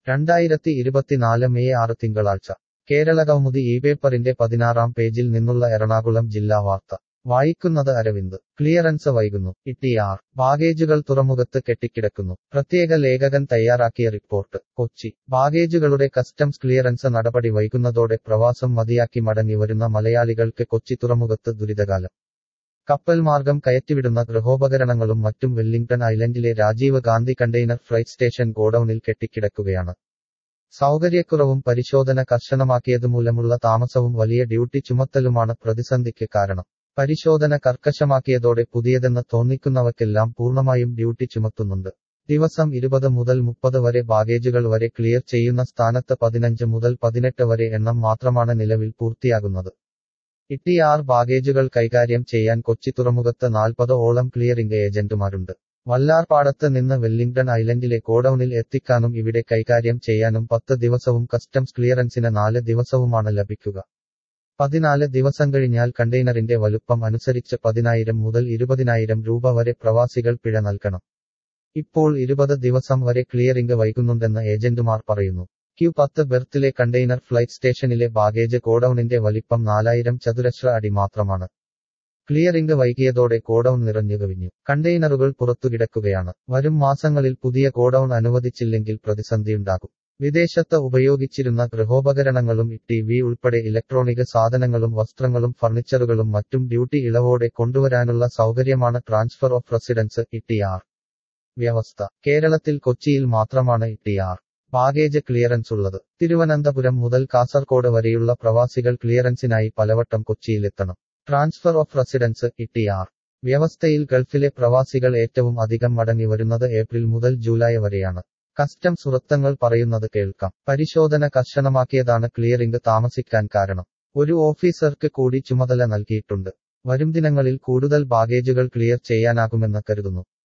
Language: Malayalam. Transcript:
രണ്ടായിരത്തി ഇരുപത്തിനാല് മെയ് ആറ് തിങ്കളാഴ്ച കേരള കൗമുദി ഈ പേപ്പറിന്റെ പതിനാറാം പേജിൽ നിന്നുള്ള എറണാകുളം ജില്ലാ വാർത്ത വായിക്കുന്നത് അരവിന്ദ് ക്ലിയറൻസ് വൈകുന്നു ഇട്ടിആർ ബാഗേജുകൾ തുറമുഖത്ത് കെട്ടിക്കിടക്കുന്നു പ്രത്യേക ലേഖകൻ തയ്യാറാക്കിയ റിപ്പോർട്ട് കൊച്ചി ബാഗേജുകളുടെ കസ്റ്റംസ് ക്ലിയറൻസ് നടപടി വൈകുന്നതോടെ പ്രവാസം മതിയാക്കി മടങ്ങി വരുന്ന മലയാളികൾക്ക് കൊച്ചി തുറമുഖത്ത് ദുരിതകാലം കപ്പൽ മാർഗം കയറ്റിവിടുന്ന ഗൃഹോപകരണങ്ങളും മറ്റും വെല്ലിംഗ്ടൺ ഐലൻഡിലെ Rajiv Gandhi container freight station ഗോഡൌണിൽ കെട്ടിക്കിടക്കുകയാണ് സൗകര്യക്കുറവും പരിശോധന കർശനമാക്കിയതുമൂലമുള്ള താമസവും വലിയ ഡ്യൂട്ടി ചുമത്തലുമാണ് പ്രതിസന്ധിക്ക് കാരണം പരിശോധന കർക്കശമാക്കിയതോടെ പുതിയതെന്ന് തോന്നിക്കുന്നവയ്ക്കെല്ലാം പൂർണ്ണമായും ഡ്യൂട്ടി ചുമത്തുന്നുണ്ട് ദിവസം ഇരുപത് മുതൽ മുപ്പത് വരെ ബാഗേജുകൾ വരെ ക്ലിയർ ചെയ്യുന്ന സ്ഥാനത്ത് പതിനഞ്ച് മുതൽ പതിനെട്ട് വരെ എണ്ണം മാത്രമാണ് നിലവിൽ പൂർത്തിയാകുന്നത് ഇട്ടിആർ ബാഗേജുകൾ കൈകാര്യം ചെയ്യാൻ കൊച്ചി തുറമുഖത്ത് നാൽപ്പത് ഓളം ക്ലിയറിംഗ് ഏജന്റുമാരുണ്ട് വല്ലാർപാടത്ത് നിന്ന് വെല്ലിംഗ്ടൺ ഐലൻഡിലെ ഗോഡൌണിൽ എത്തിക്കാനും ഇവിടെ കൈകാര്യം ചെയ്യാനും പത്ത് ദിവസവും കസ്റ്റംസ് ക്ലിയറൻസിന് നാല് ദിവസവുമാണ് ലഭിക്കുക പതിനാല് ദിവസം കഴിഞ്ഞാൽ കണ്ടെയ്നറിന്റെ വലുപ്പം അനുസരിച്ച് പതിനായിരം മുതൽ ഇരുപതിനായിരം രൂപ വരെ പ്രവാസികൾ പിഴ നൽകണം ഇപ്പോൾ ഇരുപത് ദിവസം വരെ ക്ലിയറിംഗ് വൈകുന്നുണ്ടെന്ന് ഏജന്റുമാർ പറയുന്നു ക്യു പത്ത് ബെർത്തിലെ കണ്ടെയ്നർ ഫ്ലൈറ്റ് സ്റ്റേഷനിലെ ബാഗേജ് ഗോഡൌണിന്റെ വലിപ്പം നാലായിരം ചതുരശ്ര അടി മാത്രമാണ് ക്ലിയറിംഗ് വൈകിയതോടെ ഗോഡൌൺ നിറഞ്ഞു കവിഞ്ഞു കണ്ടെയ്നറുകൾ പുറത്തുകിടക്കുകയാണ് വരും മാസങ്ങളിൽ പുതിയ ഗോഡൌൺ അനുവദിച്ചില്ലെങ്കിൽ പ്രതിസന്ധിയുണ്ടാകും വിദേശത്ത് ഉപയോഗിച്ചിരുന്ന ഗൃഹോപകരണങ്ങളും ടി വി ഉൾപ്പെടെ ഇലക്ട്രോണിക് സാധനങ്ങളും വസ്ത്രങ്ങളും ഫർണിച്ചറുകളും മറ്റും ഡ്യൂട്ടി ഇളവോടെ കൊണ്ടുവരാനുള്ള സൗകര്യമാണ് ട്രാൻസ്ഫർ ഓഫ് റെസിഡൻസ് ഇട്ടിആർ വ്യവസ്ഥ കേരളത്തിൽ കൊച്ചിയിൽ മാത്രമാണ് ഇട്ടിആർ ബാഗേജ് ക്ലിയറൻസ് ഉള്ളത് തിരുവനന്തപുരം മുതൽ കാസർകോട് വരെയുള്ള പ്രവാസികൾ ക്ലിയറൻസിനായി പലവട്ടം കൊച്ചിയിലെത്തണം ട്രാൻസ്ഫർ ഓഫ് റെസിഡൻസ് ഇട്ടിആർ വ്യവസ്ഥയിൽ ഗൾഫിലെ പ്രവാസികൾ ഏറ്റവും അധികം മടങ്ങി വരുന്നത് ഏപ്രിൽ മുതൽ ജൂലൈ വരെയാണ് കസ്റ്റംസ് വൃത്തങ്ങൾ പറയുന്നത് കേൾക്കാം പരിശോധന കർശനമാക്കിയതാണ് ക്ലിയറിംഗ് താമസിക്കാൻ കാരണം ഒരു ഓഫീസർക്ക് കൂടി ചുമതല നൽകിയിട്ടുണ്ട് വരും ദിനങ്ങളിൽ കൂടുതൽ ബാഗേജുകൾ ക്ലിയർ ചെയ്യാനാകുമെന്ന് കരുതുന്നു